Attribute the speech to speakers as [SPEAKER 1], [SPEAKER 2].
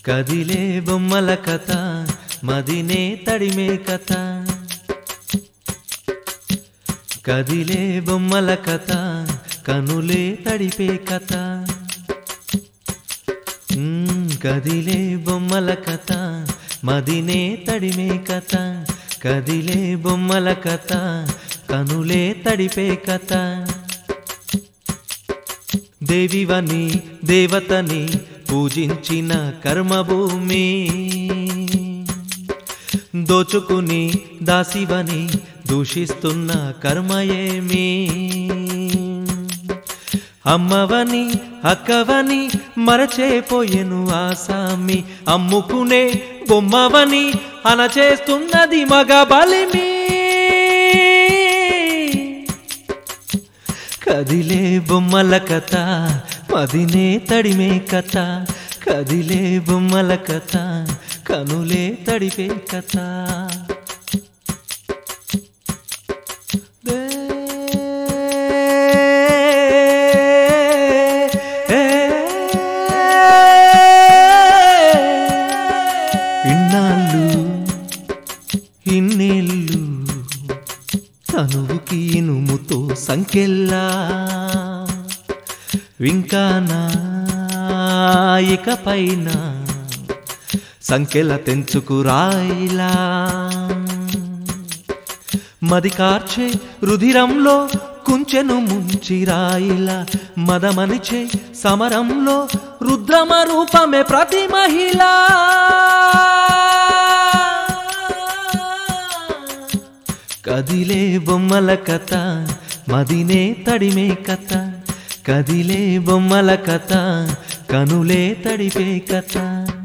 [SPEAKER 1] కదిలే బొమ్మల కథ మదినే తడిమే కథ కదిలే బొమ్మల కథ కనులే తడిపే కథ మ్మ్, కదిలే బొమ్మల కథ మదినే తడిమే కథ కదిలే బొమ్మల కథ కనులే తడిపే కథ దేవివని దేవతని పూజించిన కర్మభూమి దోచుకుని దాసివని దూషిస్తున్న కర్మయేమి అమ్మవని అక్కవని మరచేపోయెను ఆసామి అమ్ముకునే బొమ్మవని అనచేస్తున్నది మగ బలిమి కదిలే బొమ్మల కథ మదినే తడిమే కథ కదిలే బొమ్మల కథ కనులే తడిపే కథ దే- ఇన్నాళ్ళు ఇన్నేళ్ళు తనువుకి ఇనుముతో సంకెల్లా వింకానా ఇక పైన సంకెల తెంచుకురాయిలా మది కార్చే రుధిరంలో కుంచెను ముంచిరాయిలా మదమనిచే సమరంలో రుద్రమ రూపమే ప్రతి మహిళ కదిలే బొమ్మల కథ మదినే తడిమే కథ కదిలే బొమ్మల కథ కనులే తడిపే కథ